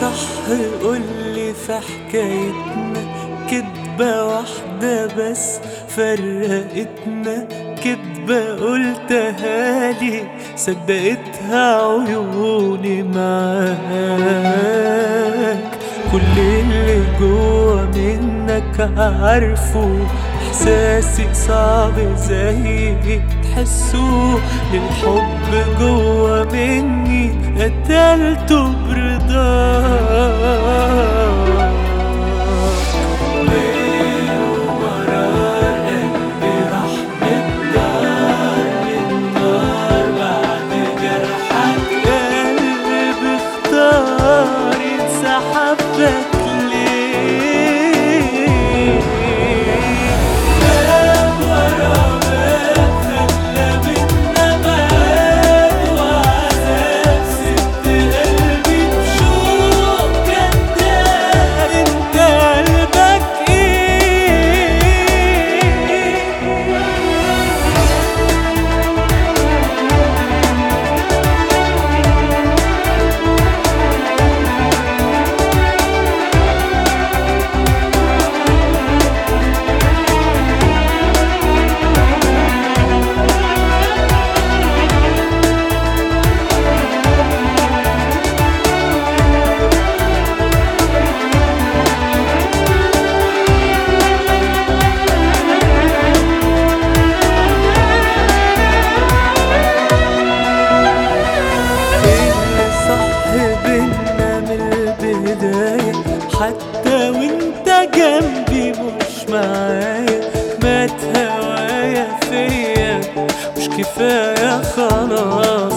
صح قولي في حكايتنا كدبة واحدة بس فرقتنا كدبة قلتها لي صدقتها عيوني معاك كل اللي جوا منك عارفه احساسي صعب زي تحسه الحب جوا مني قتلته برضاك ومرار قلبي راح بالدار للنار بعد جرحك قلبي اختار ينسى حبك ليه باب ورا باب خلى بينا بعاد وعذاب سبت قلبي بشوق كداب انت قلبك ايه اللي صح بينا من البداية حتى وانت جنبي مش معايا مات هوايا فيا مش كفاية خلاص